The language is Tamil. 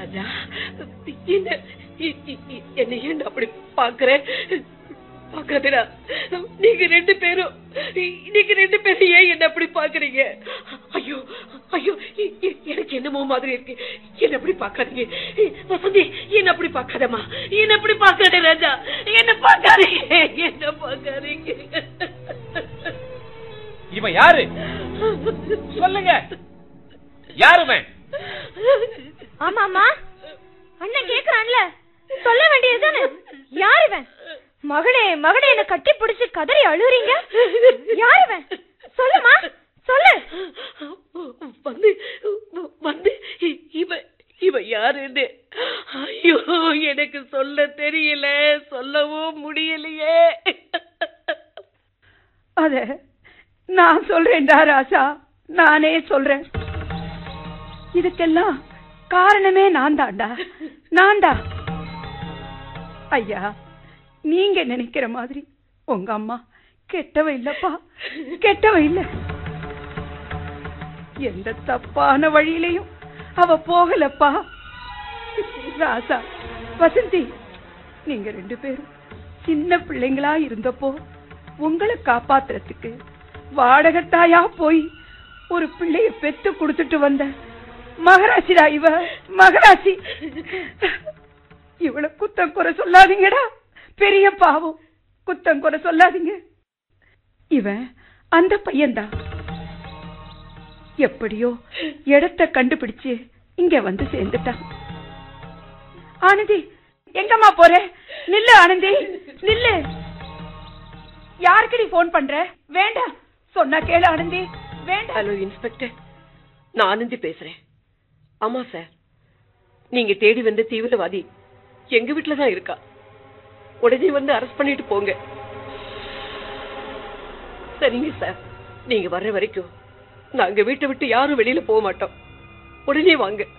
ராஜா என்ன இ- இ- இ- என்னை ஏன் அப்படி பாக்குற பாக்காதடா நீங்க ரெண்டு பேரும் நீங்க ரெண்டு பேரும் ஏன் என்ன அப்படி பாக்குறீங்க ஐயோ ஐயோ இ- இ- எனக்கு என்னமோ மாதிரி இருக்கு என்ன அப்படி பாக்காதீங்க வசந்தி என்ன அப்படி பாக்காதம்மா என்ன அப்படி பாக்காத ராஜா என்ன பாக்காதீங்க என்ன பாக்காதீங்க இவன் யாரு சொல்லுங்க யாருவன் ஆமாமா அண்ணன் கேக்குறான்ல சொல்ல வேண்டியதுதானே யார் இவன் மகனே மகனே என்ன கட்டி பிடிச்சு கதறி அழுறீங்க யார் இவன் சொல்லுமா சொல்லு வந்து வந்து இ- இவ இவ யாருன்னு ஐயோ எனக்கு சொல்ல தெரியல சொல்லவும் முடியலையே அத நான் சொல்றேன்டா ராசா நானே சொல்றேன் இதுக்கெல்லாம் காரணமே நான் தான்டா நான்டா ஐயா நீங்க நினைக்கிற மாதிரி உங்க அம்மா கெட்டவ இல்லப்பா கெட்டவ இல்ல எந்த தப்பான வழியிலையும் அவ போகலப்பா ராசா வசந்தி நீங்க ரெண்டு பேரும் சின்ன பிள்ளைங்களா இருந்தப்போ உங்களை காப்பாத்துறதுக்கு வாடகத்தாயா போய் ஒரு பிள்ளைய பெத்து கொடுத்துட்டு வந்த மகராசிடா இவ மகராசி இவள குத்தம் குறை சொல்லாதீங்கடா பெரிய பாவம் குத்தம் குறை சொல்லாதீங்க இவன் அந்த பையன்தான் எப்படியோ இடத்த கண்டுபிடிச்சு இங்க வந்து சேர்ந்துட்டான் ஆனந்தி எங்கம்மா போற நில்லு ஆனந்தி நில்லு யாருக்கு நீ போன் பண்ற வேண்டாம் சொன்னா கேளு ஆனந்தி வேண்டாம் ஹலோ இன்ஸ்பெக்டர் நான் ஆனந்தி பேசுறேன் ஆமா சார் நீங்க தேடி வந்த தீவிரவாதி எங்க வீட்டுல தான் இருக்கா உடனே வந்து அரெஸ்ட் பண்ணிட்டு போங்க சரிங்க சார் நீங்க வர்ற வரைக்கும் நாங்க வீட்டை விட்டு யாரும் வெளியில போக மாட்டோம் உடனே வாங்க